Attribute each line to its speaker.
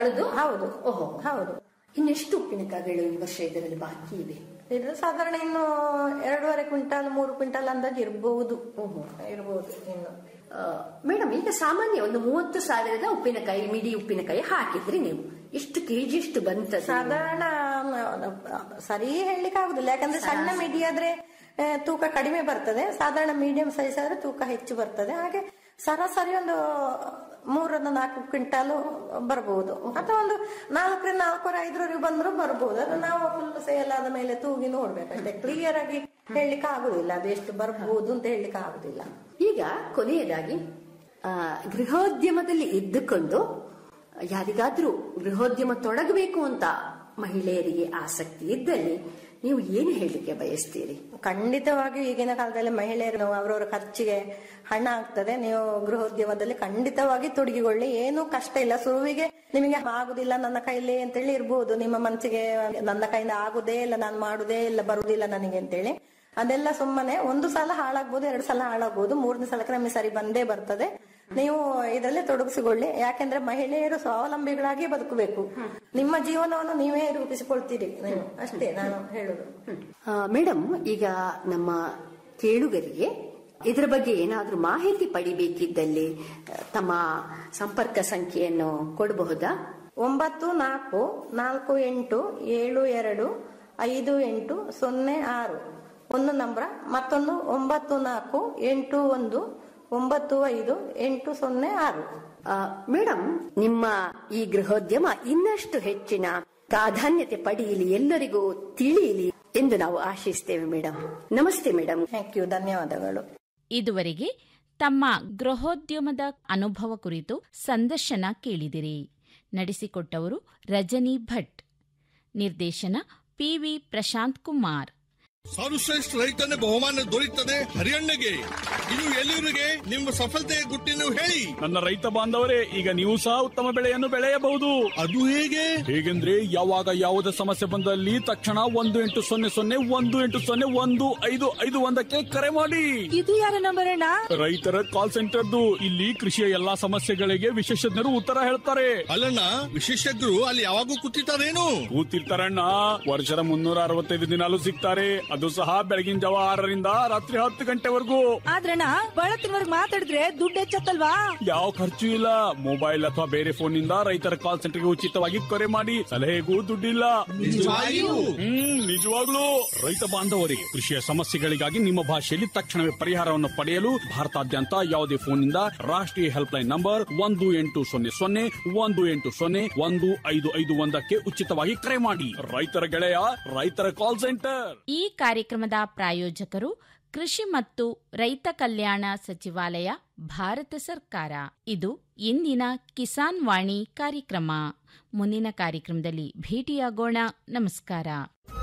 Speaker 1: ಕಳೆದು
Speaker 2: ಹೌದು
Speaker 1: ಓಹೋ
Speaker 2: ಹೌದು
Speaker 1: ಇನ್ನೆಷ್ಟು ಉಪ್ಪಿನಕಾಯಿಗಳು ಈ ವರ್ಷ ಇದರಲ್ಲಿ ಬಾಕಿ ಇವೆ
Speaker 2: ಇದು ಸಾಧಾರಣ ಇನ್ನು ಎರಡೂವರೆ ಕ್ವಿಂಟಾಲ್ ಮೂರು ಕ್ವಿಂಟಾಲ್ ಅಂದಾಜು ಇರಬಹುದು
Speaker 1: ಓಹೋ
Speaker 2: ಇರಬಹುದು ಇನ್ನು
Speaker 1: ಮೇಡಮ್ ಈಗ ಸಾಮಾನ್ಯ ಒಂದು ಮೂವತ್ತು ಸಾವಿರದ ಉಪ್ಪಿನಕಾಯಿ ಮಿಡಿ ಉಪ್ಪಿನಕಾಯಿ ಹಾಕಿದ್ರಿ ನೀವು ಎಷ್ಟು ಕೆಜಿ ಎಷ್ಟು ಬಂತ
Speaker 2: ಸಾಧಾರಣ ಮ, ಸರಿ ಹೇಳಲಿಕ್ಕೆ ಆಗುದಿಲ್ಲ ಯಾಕಂದ್ರೆ ಸಣ್ಣ ಮಿಡಿ ಆದ್ರೆ ಆ, ತೂಕ ಕಡಿಮೆ ಬರ್ತದೆ ಸಾಧಾರಣ ಮೀಡಿಯಂ ಸೈಜ್ ಆದ್ರೆ ತೂಕ ಹೆಚ್ಚು ಬರ್ತದೆ ಹಾಗೆ ಸರಾಸರಿ ಒಂದು ಮೂರರಿಂದ ನಾಲ್ಕು ಕ್ವಿಂಟಾಲು ಬರಬಹುದು ಅಥವಾ ಒಂದು ನಾಲ್ಕರಿಂದ ನಾಲ್ಕೂವರೆ ಐದರವರೆಗೆ ಬಂದ್ರು ಬರಬಹುದು ಅದು ನಾವು ಫುಲ್ ಸೇಲ್ ಆದ ಮೇಲೆ ತೂಗಿ ನೋಡ್ಬೇಕಷ್ಟೇ ಕ್ಲಿಯರ್ ಆಗಿ ಹೇಳಲಿಕ್ಕೆ ಆಗುದಿಲ್ಲ ಅದು ಎಷ್ಟು ಬರಬಹುದು ಅಂತ ಹೇಳಲಿಕ್ಕೆ ಆಗುದಿಲ್ಲ
Speaker 1: ಈಗ ಕೊನೆಯದಾಗಿ ಆ, ಗೃಹೋದ್ಯಮದಲ್ಲಿ ಇದ್ದುಕೊಂಡು ಯಾರಿಗಾದ್ರೂ ಗೃಹೋದ್ಯಮ ತೊಡಗಬೇಕು ಅಂತ ಮಹಿಳೆಯರಿಗೆ ಆಸಕ್ತಿ ಇದ್ದಲ್ಲಿ ನೀವು ಏನು ಹೇಳಲಿಕ್ಕೆ ಬಯಸ್ತೀರಿ
Speaker 2: ಖಂಡಿತವಾಗಿಯೂ ಈಗಿನ ಕಾಲದಲ್ಲಿ ಮಹಿಳೆಯರು ಅವರವರ ಖರ್ಚಿಗೆ ಹಣ ಆಗ್ತದೆ ನೀವು ಗೃಹೋದ್ಯಮದಲ್ಲಿ ಖಂಡಿತವಾಗಿ ತೊಡಗಿಕೊಳ್ಳಿ ಏನು ಕಷ್ಟ ಇಲ್ಲ ಶುರುವಿಗೆ ನಿಮಗೆ ಆಗುದಿಲ್ಲ ನನ್ನ ಕೈಲಿ ಅಂತೇಳಿ ಇರ್ಬೋದು ನಿಮ್ಮ ಮನಸ್ಸಿಗೆ ನನ್ನ ಕೈಯಿಂದ ಆಗುದೇ ಇಲ್ಲ ನಾನು ಮಾಡುದೇ ಇಲ್ಲ ಬರುವುದಿಲ್ಲ ನನಗೆ ಅಂತೇಳಿ ಅದೆಲ್ಲ ಸುಮ್ಮನೆ ಒಂದು ಸಲ ಹಾಳಾಗ್ಬೋದು ಎರಡು ಸಲ ಹಾಳಾಗ್ಬೋದು ಮೂರನೇ ಸಲಕ್ಕೆ ನಮಗೆ ಸರಿ ಬಂದೇ ಬರ್ತದೆ ನೀವು ಇದರಲ್ಲಿ ತೊಡಗಿಸಿಕೊಳ್ಳಿ ಯಾಕೆಂದ್ರೆ ಮಹಿಳೆಯರು ಸ್ವಾವಲಂಬಿಗಳಾಗಿ ಬದುಕಬೇಕು ನಿಮ್ಮ ಜೀವನವನ್ನು ನೀವೇ ರೂಪಿಸಿಕೊಳ್ತೀರಿ ನೀವು ಅಷ್ಟೇ ನಾನು ಹೇಳುದು
Speaker 1: ಆ, ಮೇಡಮ್ ಈಗ ನಮ್ಮ ಕೇಳುಗರಿಗೆ ಇದರ ಬಗ್ಗೆ ಏನಾದ್ರೂ ಮಾಹಿತಿ ಪಡಿಬೇಕಿದ್ದಲ್ಲಿ ಆ, ತಮ್ಮ ಸಂಪರ್ಕ ಸಂಖ್ಯೆಯನ್ನು ಕೊಡಬಹುದಾ
Speaker 2: ಒಂಬತ್ತು ನಾಲ್ಕು ನಾಲ್ಕು ಎಂಟು ಏಳು ಎರಡು ಐದು ಎಂಟು ಸೊನ್ನೆ ಆರು ಒಂದು ನಂಬರ್ ಮತ್ತೊಂದು ಒಂಬತ್ತು ನಾಲ್ಕು ಎಂಟು ಒಂದು ಒಂಬತ್ತು ಐದು ಎಂಟು ಸೊನ್ನೆ ಆರು
Speaker 1: ಆ, ಮೇಡಮ್ ನಿಮ್ಮ ಈ ಗೃಹೋದ್ಯಮ ಇನ್ನಷ್ಟು ಹೆಚ್ಚಿನ ಪ್ರಾಧಾನ್ಯತೆ ಪಡೆಯಲಿ ಎಲ್ಲರಿಗೂ ತಿಳಿಯಲಿ ಎಂದು ನಾವು ಆಶಿಸ್ತೇವೆ ಮೇಡಮ್ ನಮಸ್ತೆ ಮೇಡಮ್
Speaker 2: ಥ್ಯಾಂಕ್ ಯು ಧನ್ಯವಾದಗಳು
Speaker 3: ಇದುವರೆಗೆ ತಮ್ಮ ಗೃಹೋದ್ಯಮದ ಅನುಭವ ಕುರಿತು ಸಂದರ್ಶನ ಕೇಳಿದಿರಿ ನಡೆಸಿಕೊಟ್ಟವರು ರಜನಿ ಭಟ್ ನಿರ್ದೇಶನ ಪಿವಿ ಪ್ರಶಾಂತ್ ಕುಮಾರ್
Speaker 4: ಸರ್ವಶ್ರೇಷ್ಠ ರೈತನ ಬಹುಮಾನ ದೊರೆಯುತ್ತದೆ ಹರಿಯಣ್ಣಗೆ ಇದು ಎಲ್ಲಿವರಿಗೆ ನಿಮ್ಮ ಸಫಲತೆಯ ಗುಟ್ಟಿನ ಹೇಳಿ
Speaker 5: ನನ್ನ ರೈತ ಬಾಂಧವರೇ ಈಗ ನೀವು ಸಹ ಉತ್ತಮ ಬೆಳೆಯನ್ನು ಬೆಳೆಯಬಹುದು
Speaker 4: ಅದು ಹೇಗೆ
Speaker 5: ಹೇಗೆಂದ್ರೆ ಯಾವಾಗ ಯಾವುದೇ ಸಮಸ್ಯೆ ಬಂದಲ್ಲಿ ತಕ್ಷಣ ಒಂದು ಎಂಟು ಸೊನ್ನೆ ಸೊನ್ನೆ ಒಂದು ಎಂಟು ಸೊನ್ನೆ ಒಂದು ಐದು ಐದು ಒಂದಕ್ಕೆ ಕರೆ ಮಾಡಿ
Speaker 6: ಇದು ಯಾರ ನಂಬರ್ ಅಣ್ಣ
Speaker 5: ರೈತರ ಕಾಲ್ ಸೆಂಟರ್ದು ಇಲ್ಲಿ ಕೃಷಿಯ ಎಲ್ಲಾ ಸಮಸ್ಯೆಗಳಿಗೆ ವಿಶೇಷಜ್ಞರು ಉತ್ತರ ಹೇಳ್ತಾರೆ
Speaker 4: ಅಲ್ಲಣ್ಣ ವಿಶೇಷಜ್ಞರು ಅಲ್ಲಿ ಯಾವಾಗೂ ಕೂತಿರ್ತಾರೇನು
Speaker 5: ಕೂತಿರ್ತಾರಣ್ಣ ವರ್ಷದ ಮುನ್ನೂರ ಅರವತ್ತೈದು ದಿನಾಲು ಸಿಗ್ತಾರೆ ಅದು ಸಹ ಬೆಳಗಿನ ಜಾವ ಆರರಿಂದ ರಾತ್ರಿ ಹತ್ತು ಗಂಟೆವರೆಗೂ
Speaker 6: ಆದ್ರಣ್ಣ ಬಳತ್ತಿನವರ್ಗ್ ಮಾತಾಡಿದ್ರೆ ದುಡ್ಡು ಹೆಚ್ಚತ್ತಲ್ವಾ
Speaker 5: ಯಾವ ಖರ್ಚು ಇಲ್ಲ ಮೊಬೈಲ್ ಅಥವಾ ಬೇರೆ ಫೋನ್ ನಿಂದ ರೈತರ ಕಾಲ್ ಸೆಂಟರ್ಗೆ ಉಚಿತವಾಗಿ ಕರೆ ಮಾಡಿ ಸಲಹೆಗೂ ದುಡ್ಡಿಲ್ಲ ಹ್ಮ್ ನಿಜವಾಗ್ಲೂ ರೈತ ಬಾಂಧವರಿಗೆ ಕೃಷಿಯ ಸಮಸ್ಯೆಗಳಿಗಾಗಿ ನಿಮ್ಮ ಭಾಷೆಯಲ್ಲಿ ತಕ್ಷಣವೇ ಪರಿಹಾರವನ್ನು ಪಡೆಯಲು ಭಾರತಾದ್ಯಂತ ಯಾವುದೇ ಫೋನ್ನಿಂದ ರಾಷ್ಟ್ರೀಯ ಹೆಲ್ಪ್ ಲೈನ್ ನಂಬರ್ ಒಂದು ಎಂಟು ಸೊನ್ನೆ ಸೊನ್ನೆ ಒಂದು ಎಂಟು ಸೊನ್ನೆ ಒಂದು ಐದು ಐದು ಒಂದಕ್ಕೆ ಉಚಿತವಾಗಿ ಕರೆ ಮಾಡಿ ರೈತರ ಗೆಳೆಯ ರೈತರ ಕಾಲ್ ಸೆಂಟರ್
Speaker 3: ಈ ಕಾರ್ಯಕ್ರಮದ ಪ್ರಾಯೋಜಕರು ಕೃಷಿ ಮತ್ತು ರೈತ ಕಲ್ಯಾಣ ಸಚಿವಾಲಯ ಭಾರತ ಸರ್ಕಾರ ಇದು ಇಂದಿನ ಕಿಸಾನ್ ವಾಣಿ ಕಾರ್ಯಕ್ರಮ ಮುಂದಿನ ಕಾರ್ಯಕ್ರಮದಲ್ಲಿ ಭೇಟಿಯಾಗೋಣ ನಮಸ್ಕಾರ